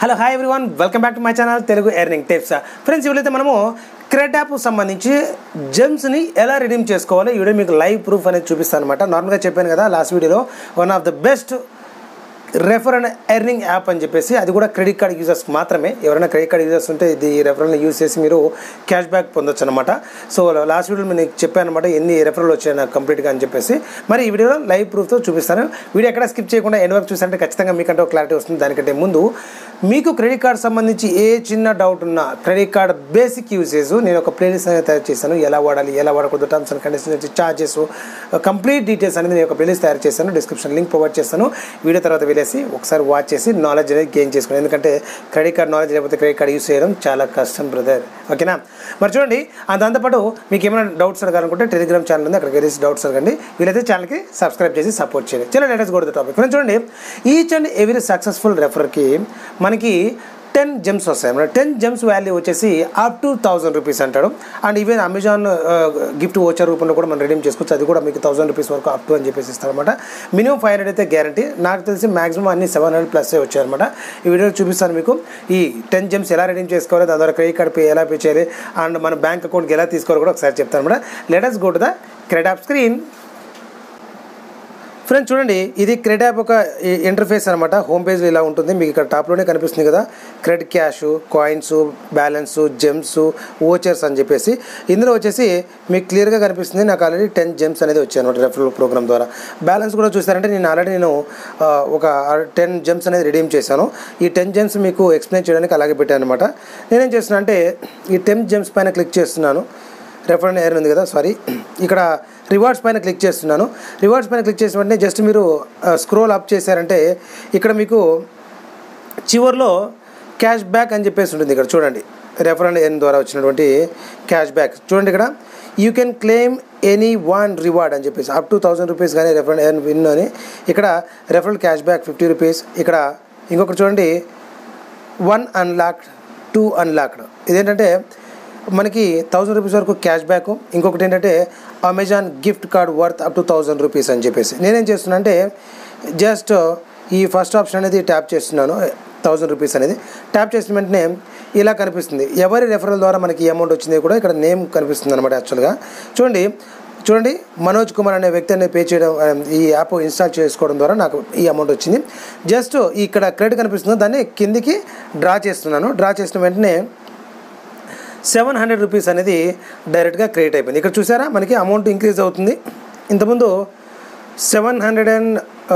hello hi everyone welcome back to my channel Telugu earning tips friends ఇప్పుడైతే మనము cred app సంబంధించి జెమ్స్ని ఎలా redeem చేసుకోవాలో ఈ వీడియో మీకు లైవ్ ప్రూఫ్ అనేది చూపిస్తాను అనమాట నార్మల్గా చెప్పాను కదా లాస్ట్ వీడియోలో one of the best refer and earning app అని చెప్పేసి అది కూడా క్రెడిట్ కార్డ్ యూజర్స్ మాత్రమే ఎవరైనా క్రెడిట్ కార్డ్ యూజర్స్ ఉంటే ఇది రెఫరల్ని యూజ్ చేసి మీరు క్యాష్ బ్యాక్ పొందొచ్చు అనమాట సో లాస్ట్ వీడియోలో నేను చెప్పాను అనమాట ఎన్ని రెఫరల్ వచ్చాయి నాకు కంప్లీట్గా అని చెప్పేసి మరి ఈ వీడియోలో లైవ్ ప్రూఫ్తో చూపిస్తాను వీడియో ఎక్కడ స్కిప్ చేయకుండా ఎండ్ వరకు చూసారంటే ఖచ్చితంగా మీకంటే ఒక క్లారిటీ వస్తుంది దానికంటే ముందు మీకు క్రెడిట్ కార్డ్ సంబంధించి ఏ చిన్న డౌట్ ఉన్నా క్రెడిట్ కార్డ్ బేసిక్ యూసేజ్ నేను ఒక ప్లేలిస్ట్ అనేది తయారు చేశాను ఎలా వాడాలి ఎలా వాడకూడదు terms and conditions charges complete details అనేది నేను ఒక ప్లేలిస్ట్ తయారు చేశాను డిస్క్రిప్షన్ లింక్ ప్రొవైడ్ చేస్తాను వీడియో తర్వాత వెళ్ళేసి ఒకసారి వాచ్ చేసి నాలెడ్జ్ అనేది గెయిన్ చేసుకోండి ఎందుకంటే క్రెడిట్ కార్డ్ నాలెడ్జ్ లేకపోతే క్రెడిట్ కార్డ్ యూస్ చేయడం చాలా కష్టం బ్రదర్ ఓకేనా మరి చూడండి ఆ దాంతోపాటు మీకు ఏమైనా డౌట్స్ అడగాలనుకుంటే టెలిగ్రామ్ ఛానల్ ఉంది అక్కడికి వెళ్ళేసి డౌట్స్ అడగండి వీలైతే ఛానల్కి సబ్స్క్రైబ్ చేసి సపోర్ట్ చేయండి చాలా లేటెస్ట్ కూడా టాపిక్ ఫ్రెండ్స్ చూడండి ఈచ్ అండ్ ఎవ్రీ సక్సెస్ఫుల్ రెఫర్కి మనకి టెన్ జెమ్స్ వస్తాయి అన్నమాట టెన్ జెమ్స్ వాల్యూ వచ్చేసి అప్ టు థౌసండ్ రూపీస్ అంటాడు and even Amazon gift voucher రూపంలో కూడా మనం రెడీమ్ చేసుకోవచ్చు అది కూడా మీకు థౌసండ్ రూపీస్ వరకు అప్ టు అని చెప్పేసి ఇస్తారనమాట మినిమం ఫైవ్ హండ్రెడ్ అయితే గ్యారంటీ నాకు తెలిసి మాక్సిమం అన్ని సెవెన్ హండ్రెడ్ ప్లస్ వచ్చాయన్నమాట ఈ వీడియోలో చూపిస్తాను మీకు ఈ టెన్ జెమ్స్ ఎలా రెడీమ్ చేసుకోవాలి దాని ద్వారా క్రెడిట్ కార్డ్ పే ఎలా పే చేయాలి అండ్ మన బ్యాంక్ అకౌంట్కి ఎలా తీసుకోవాలి కూడా ఒకసారి చెప్తాను అనమాట let's go to the CRED app screen friends చూడండి ఇది క్రెడిట్ యాప్ ఒక ఇంటర్ఫేస్ అనమాట హోమ్ పేజ్ ఇలా ఉంటుంది మీకు ఇక్కడ టాప్లోనే కనిపిస్తుంది కదా CRED cash coins balance gems vouchers అని చెప్పేసి ఇందులో వచ్చేసి మీకు క్లియర్గా కనిపిస్తుంది నాకు ఆల్రెడీ టెన్ జెమ్స్ అనేది వచ్చాయి అనమాట రెఫరల్ ప్రోగ్రామ్ ద్వారా బ్యాలెన్స్ కూడా చూసారంటే నేను ఆల్రెడీ నేను ఆ, ఒక టెన్ జెమ్స్ అనేది రిడీమ్ చేశాను ఈ టెన్ జెమ్స్ మీకు ఎక్స్ప్లెయిన్ చేయడానికి అలాగే పెట్టాను అనమాట నేనేం చేస్తున్నా అంటే ఈ టెన్ జెమ్స్ పైన క్లిక్ చేస్తున్నాను రెఫరెండ్ ఎయిర్ ఉంది కదా సారీ ఇక్కడ రివార్డ్స్ పైన క్లిక్ చేస్తున్నాను రివార్డ్స్ పైన క్లిక్ చేసిన వెంటనే జస్ట్ మీరు స్క్రోల్ అప్ చేశారంటే ఇక్కడ మీకు చివర్లో క్యాష్ బ్యాక్ అని చెప్పేసి ఉంటుంది ఇక్కడ చూడండి రెఫరెండ్ ఎన్ ద్వారా వచ్చినటువంటి క్యాష్ బ్యాక్ చూడండి ఇక్కడ you can claim any one reward అని చెప్పేసి అప్ టు థౌసండ్ రూపీస్ కానీ రెఫరెండ్ ఎన్ విన్ అని ఇక్కడ referral cash back fifty rupees ఇక్కడ ఇంకొకటి చూడండి వన్ అన్లాక్డ్ టూ అన్లాక్డ్ ఇదేంటంటే మనకి థౌజండ్ రూపీస్ వరకు క్యాష్ బ్యాక్ ఇంకొకటి ఏంటంటే Amazon gift card worth up to thousand rupees అని చెప్పేసి నేనేం చేస్తున్నా అంటే జస్ట్ ఈ ఫస్ట్ ఆప్షన్ అనేది ట్యాప్ చేస్తున్నాను థౌజండ్ రూపీస్ అనేది ట్యాప్ చేసిన వెంటనే ఇలా కనిపిస్తుంది ఎవరి రెఫరల్ ద్వారా మనకి ఈ అమౌంట్ వచ్చింది కూడా ఇక్కడ నేమ్ కనిపిస్తుంది అనమాట యాక్చువల్గా చూడండి చూడండి మనోజ్ కుమార్ అనే వ్యక్తి అనేది పే చేయడం ఆ, ఈ యాప్ ఇన్స్టాల్ చేసుకోవడం ద్వారా నాకు ఈ అమౌంట్ వచ్చింది జస్ట్ ఇక్కడ క్రెడిట్ కనిపిస్తుంది దాన్ని కిందికి డ్రా చేస్తున్నాను డ్రా చేసిన వెంటనే సెవెన్ హండ్రెడ్ రూపీస్ అనేది డైరెక్ట్గా క్రియేట్ అయిపోయింది ఇక్కడ చూసారా మనకి అమౌంట్ ఇంక్రీజ్ అవుతుంది ఇంతకుముందు seven hundred and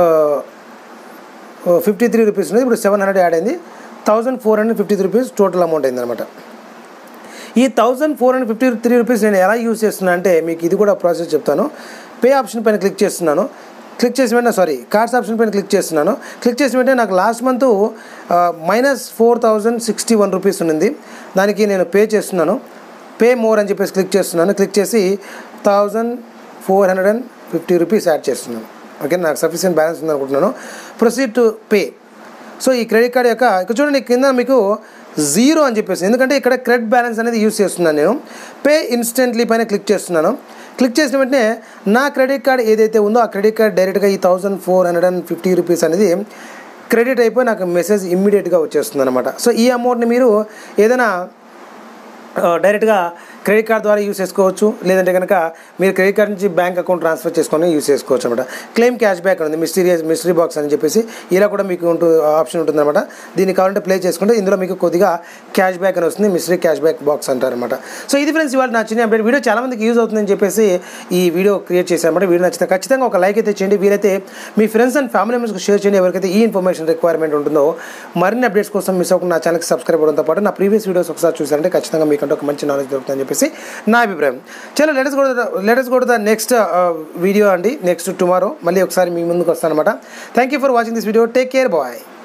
fifty three rupees ఉంది ఇప్పుడు సెవెన్ హండ్రెడ్ యాడ్ అయింది thousand four hundred fifty three rupees total amount అయింది అనమాట ఈ thousand four hundred fifty three rupees నేను ఎలా యూస్ చేస్తున్నా అంటే మీకు ఇది కూడా ప్రాసెస్ చెప్తాను పే ఆప్షన్ పైన క్లిక్ చేస్తున్నాను క్లిక్ చేసిన వెంటనే సారీ కార్డ్స్ ఆప్షన్ పైన క్లిక్ చేస్తున్నాను క్లిక్ చేసిన వెంటనే నాకు last month minus four thousand sixty one rupees ఉంది దానికి నేను పే చేస్తున్నాను పే మోర్ అని చెప్పేసి క్లిక్ చేస్తున్నాను క్లిక్ చేసి thousand four hundred and fifty rupees add చేస్తున్నాను ఓకే నాకు సఫిషియెంట్ బ్యాలెన్స్ ఉంది అనుకుంటున్నాను ప్రొసీడ్ టు పే సో ఈ క్రెడిట్ కార్డ్ యొక్క ఇక్కడ చూడండి కింద మీకు జీరో అని చెప్పేసి ఎందుకంటే ఇక్కడ క్రెడిట్ బ్యాలెన్స్ అనేది యూస్ చేస్తున్నాను నేను పే ఇన్స్టెంట్లీ పైన క్లిక్ చేస్తున్నాను క్లిక్ చేసిన వెంటనే నా క్రెడిట్ కార్డ్ ఏదైతే ఉందో ఆ క్రెడిట్ కార్డ్ డైరెక్ట్గా ఈ thousand four hundred and fifty rupees అనేది క్రెడిట్ అయిపోయి నాకు మెసేజ్ ఇమ్మీడియట్గా వచ్చేస్తుంది అనమాట సో ఈ అమౌంట్ని మీరు ఏదైనా ఆ, డైరెక్ట్గా క్రెడిట్ కార్డ్ ద్వారా యూస్ చేసుకోవచ్చు లేదంటే కనుక మీరు క్రెడిట్ కార్డ్ నుంచి బ్యాంక్ అకౌంట్ ట్రాన్స్ఫర్ చేసుకొని యూస్ చేసుకోవచ్చు అనమాట క్లెయిమ్ క్యాష్ బ్యాక్ ఉంది మిస్టీరియస్ మిస్టరీ బాక్స్ అని చెప్పేసి ఇలా కూడా మీకు ఉంటూ ఆప్షన్ ఉంటుందన్నమాట దీన్ని కావాలంటే ప్లే చేసుకుంటే ఇందులో మీకు కొద్దిగా క్యాష్ బ్యాక్ అని వస్తుంది మిస్టరీ క్యాష్ బ్యాక్ బాక్స్ అంటారనమాట సో ఇది ఫ్రెండ్స్ ఇవాళ నా చిన్న అప్డేట్ వీడియో చాలా మందికి యూజ్ అవుతుందని చెప్పేసి ఈ వీడియో క్రియేట్ చేశాను అనమాట వీడియో నచ్చితే ఖచ్చితంగా ఒక లైక్ అయితే చేయండి వీలైతే మీ ఫ్రెండ్స్ అండ్ ఫ్యామిలీ మెంబర్స్కి షేర్ చేయండి ఎవరికైతే ఈ ఇన్ఫర్మేషన్ రిక్వైర్మెంట్ ఉంటుందో మరిన్ని అప్డేట్స్ కోసం మిస్ అవ్వకుండా నా ఛానల్కి సబ్స్క్రైబ్ అవ్వడంతో పాటు నా ప్రీవియస్ వీడియోస్ ఒకసారి చూసారంటే ఖచ్చితంగా మీకంటే ఒక మంచి నాలెడ్జ్ దొరుకుతుందని చెప్పేసి నా అభిప్రాయం చలో లెటర్స్ కూడా లెటర్స్ కూడా ద నెక్స్ట్ వీడియో అండి నెక్స్ట్ టుమారో మళ్ళీ ఒకసారి మీ ముందుకు వస్తాను అనమాట thank you for watching this video take care bye